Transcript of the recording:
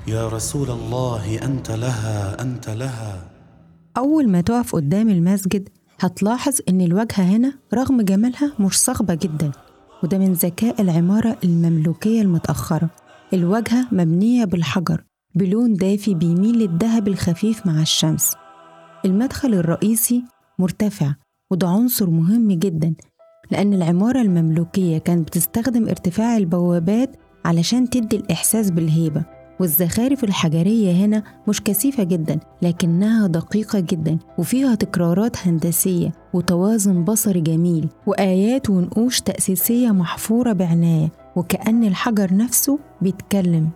يا رسول الله أنت لها أنت لها أول ما تقف قدام المسجد هتلاحظ إن الواجهة هنا رغم جمالها مش صاخبة جدا وده من ذكاء العمارة المملوكية المتأخرة الواجهة مبنية بالحجر بلون دافي بيميل للذهب الخفيف مع الشمس المدخل الرئيسي مرتفع وده عنصر مهم جدا لأن العمارة المملوكية كانت بتستخدم ارتفاع البوابات علشان تدي الإحساس بالهيبة والزخارف الحجرية هنا مش كثيفة جدا لكنها دقيقة جدا وفيها تكرارات هندسية وتوازن بصري جميل وآيات ونقوش تأسيسية محفورة بعناية وكأن الحجر نفسه بيتكلم